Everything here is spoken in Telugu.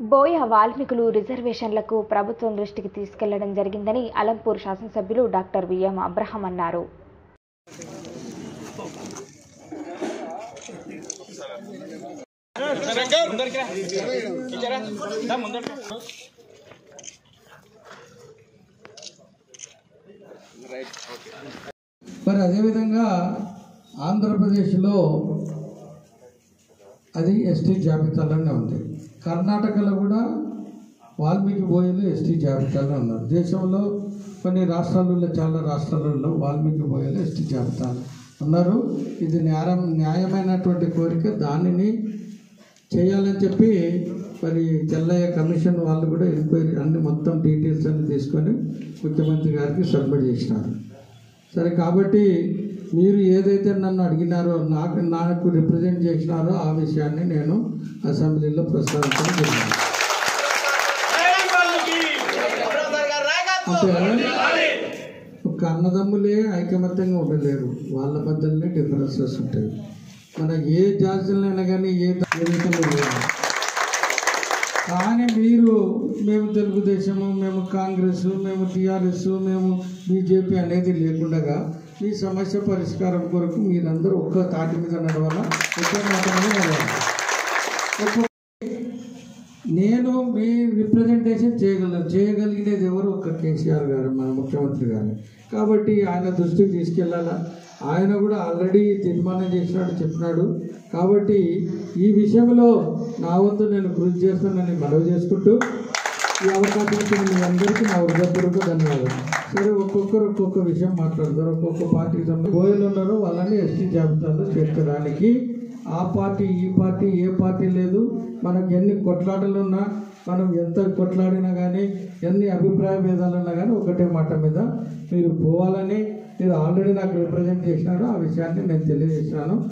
బోయ వాల్మీకులు రిజర్వేషన్లకు ప్రభుత్వం దృష్టికి తీసుకెళ్లడం జరిగిందని అలంపూర్ శాసనసభ్యులు డాక్టర్ విఎం అబ్రహం అన్నారు మరి అదేవిధంగా ఆంధ్రప్రదేశ్లో అది ఎస్టీ జాబితాలోనే ఉంది కర్ణాటకలో కూడా వాల్మీకి బోయలు ఎస్టీ జాబితాలో ఉన్నారు దేశంలో కొన్ని రాష్ట్రాలలో చాలా రాష్ట్రాలలో వాల్మీకి బోయలు ఎస్టీ జాబితాలో ఉన్నారు ఇది న్యాయం న్యాయమైనటువంటి కోరిక దానిని చేయాలని చెప్పి మరి తెల్లయ్య కమిషన్ వాళ్ళు కూడా ఎంక్వైరీ అన్ని మొత్తం డీటెయిల్స్ అన్ని తీసుకొని ముఖ్యమంత్రి గారికి సబ్మిట్ చేసినారు సరే కాబట్టి మీరు ఏదైతే నన్ను అడిగినారో నాకు నాకు రిప్రజెంట్ చేసినారో ఆ విషయాన్ని నేను అసెంబ్లీలో ప్రస్తావించడం జరిగింది అంటే ఒక అన్నదమ్ములే ఐకమత్యంగా ఉండలేరు వాళ్ళ మధ్యలోనే డిఫరెన్సెస్ ఉంటాయి మన ఏ జాతులైనా కానీ ఏ ఏదైతే లేదు కానీ మీరు మేము తెలుగుదేశము మేము కాంగ్రెస్ మేము టీఆర్ఎస్ మేము బీజేపీ అనేది లేకుండగా మీ సమస్య పరిష్కారం కొరకు మీరందరూ ఒక్క తాటి మీద నడవాలా ఒక్క మాట మీద నడవాలి ఒక్క- నేను మీ రిప్రజెంటేషన్ చేయగలను చేయగలిగినది ఎవరు ఒక కేసీఆర్ గారు మన ముఖ్యమంత్రి గారు కాబట్టి ఆయన దృష్టికి తీసుకెళ్ళాలా ఆయన కూడా ఆల్రెడీ తీర్మానం చేసినాడు చెప్పినాడు కాబట్టి ఈ విషయంలో నా వంతు నేను కృషి చేస్తానని మనవి చేసుకుంటూ ఈ అవకాశం ఇచ్చిన మీ అందరికీ నా హృదయపూర్వక ధన్యవాదాలు సరే ఒక్కొక్కరు ఒక్కొక్క విషయం మాట్లాడతారు ఒక్కొక్క పార్టీకి సంబంధించి బోయలు ఉన్నారో వాళ్ళని ఎస్టీ జాబితాలో చేర్చడానికి ఆ పార్టీ ఈ పార్టీ ఏ పార్టీ లేదు మనకు ఎన్ని కొట్లాటలు ఉన్నా మనం ఎంత కొట్లాడినా కానీ ఎన్ని అభిప్రాయ భేదాలు ఉన్నా కానీ ఒకటే మాట మీద మీరు పోవాలని మీరు ఆల్రెడీ నాకు రిప్రజెంట్ చేసినారు ఆ విషయాన్ని నేను తెలియజేసినాను